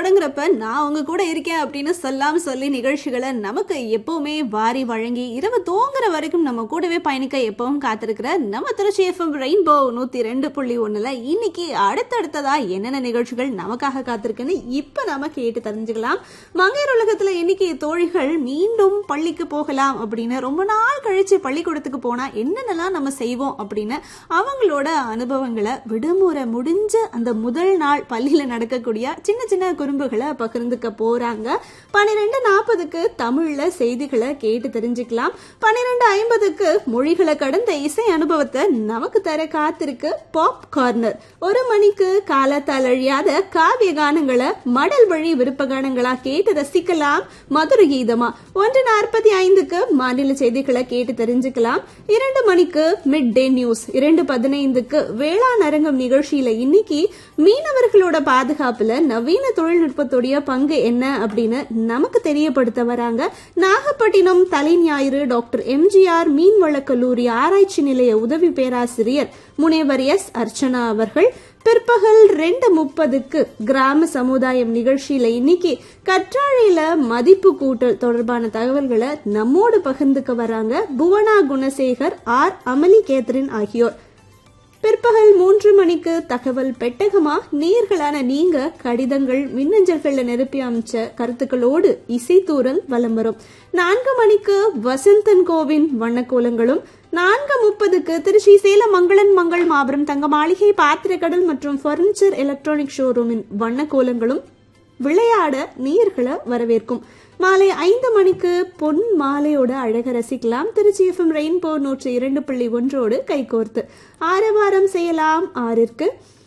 தொடங்குறப்ப நான் உங்க கூட இருக்கேன் அப்படின்னு சொல்லாம சொல்லி நிகழ்ச்சிகளை நமக்கு எப்பவுமே வாரி வழங்கி இரவு தூங்குற வரைக்கும் நம்ம கூடவே பயணிக்க எப்பவும் காத்திருக்கிற நம்ம திருச்சி எஃப்எம் ரெயின்போ நூத்தி ரெண்டு புள்ளி ஒண்ணுல இன்னைக்கு அடுத்தடுத்ததா என்னென்ன நிகழ்ச்சிகள் நமக்காக காத்திருக்குன்னு இப்ப நாம கேட்டு தெரிஞ்சுக்கலாம் மங்கையர் உலகத்துல இன்னைக்கு தோழிகள் மீண்டும் பள்ளிக்கு போகலாம் அப்படின்னு ரொம்ப நாள் கழிச்சு பள்ளிக்கூடத்துக்கு போனா என்னென்னலாம் நம்ம செய்வோம் அப்படின்னு அவங்களோட அனுபவங்களை விடுமுறை முடிஞ்ச அந்த முதல் நாள் பள்ளியில நடக்கக்கூடிய சின்ன சின்ன குறும்புகளை பகிர்ந்துக்க போறாங்க பன்னிரெண்டு நாற்பதுக்கு தமிழ்ல செய்திகளை கேட்டு தெரிஞ்சுக்கலாம் பன்னிரெண்டு ஐம்பதுக்கு மொழிகளை கடந்த இசை அனுபவத்தை நமக்கு தர காத்திருக்கு பாப் கார்னர் ஒரு மணிக்கு காலத்தால் அழியாத காவிய கானங்களை மடல் வழி விருப்ப கானங்களா கேட்டு ரசிக்கலாம் மதுர கீதமா ஒன்று நாற்பத்தி ஐந்துக்கு மாநில செய்திகளை கேட்டு தெரிஞ்சுக்கலாம் இரண்டு மணிக்கு மிட் டே நியூஸ் இரண்டு பதினைந்துக்கு வேளாண் அரங்கம் நிகழ்ச்சியில இன்னைக்கு மீனவர்களோட பாதுகாப்புல நவீன தொழில்நுட்பத்துடைய பங்கு என்ன அப்படின்னு நமக்கு தெரியப்படுத்த வராங்க நாகப்பட்டினம் தலை ஞாயிறு டாக்டர் எம்ஜிஆர் மீன்வள கல்லூரி ஆராய்ச்சி நிலைய உதவி பேராசிரியர் முனைவர் எஸ் அர்ச்சனா அவர்கள் பிற்பகல் ரெண்டு முப்பதுக்கு கிராம சமுதாயம் நிகழ்ச்சியில இன்னைக்கு கற்றாழையில மதிப்பு கூட்டல் தொடர்பான தகவல்களை நம்மோடு பகிர்ந்துக்க வராங்க புவனா குணசேகர் ஆர் அமலி கேத்ரின் ஆகியோர் பிற்பகல் மூன்று மணிக்கு தகவல் பெட்டகமா நேர்களான நீங்க கடிதங்கள் மின்னஞ்சல்கள்ல நிரப்பி அமைச்ச கருத்துக்களோடு இசைத்தூரல் வலம் வரும் நான்கு மணிக்கு வசந்தன் கோவின் வண்ணக்கோலங்களும் நான்கு முப்பதுக்கு திருச்சி சேலம் மங்களன் மங்கள் மாபெரும் தங்க மாளிகை பாத்திரக்கடல் மற்றும் பர்னிச்சர் எலக்ட்ரானிக் ஷோரூமின் வண்ணக்கோலங்களும் விளையாட நீர்களை வரவேற்கும் மாலை ஐந்து மணிக்கு பொன் மாலையோட அழக ரசிக்கலாம் திருச்சி எஃப்எம் ரெயின்போ நூற்றி இரண்டு புள்ளி ஒன்றோடு கைகோர்த்து ஆரவாரம் செய்யலாம் ஆறிற்கு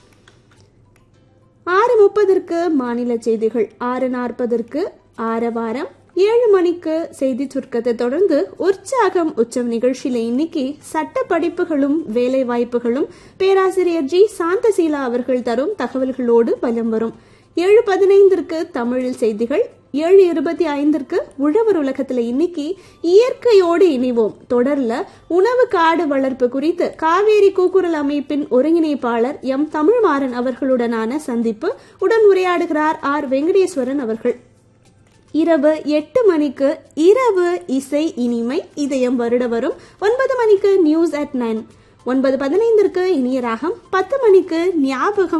ஆறு முப்பதற்கு மாநில செய்திகள் ஆறு நாற்பதற்கு ஆரவாரம் ஏழு மணிக்கு செய்தி சுருக்கத்தை தொடர்ந்து உற்சாகம் உச்சம் நிகழ்ச்சியில இன்னைக்கு சட்ட படிப்புகளும் வேலை வாய்ப்புகளும் பேராசிரியர் ஜி சாந்தசீலா அவர்கள் தரும் தகவல்களோடு பலம் வரும் ஏழு பதினைந்திற்கு தமிழில் செய்திகள் ஏழு இருபத்தி ஐந்திற்கு உழவர் உலகத்துல இன்னைக்கு இயற்கையோடு இணைவோம் தொடர்ல உணவு காடு வளர்ப்பு குறித்து காவேரி கூக்குரல் அமைப்பின் ஒருங்கிணைப்பாளர் எம் தமிழ்மாறன் அவர்களுடனான சந்திப்பு உடன் உரையாடுகிறார் ஆர் வெங்கடேஸ்வரன் அவர்கள் இரவு எட்டு மணிக்கு இரவு இசை இனிமை இதயம் வருட வரும் ஒன்பது மணிக்கு நியூஸ் அட் நைன் ஒன்பது பதினைந்திற்கு இனிய ராகம் பத்து மணிக்கு ஞாபகம்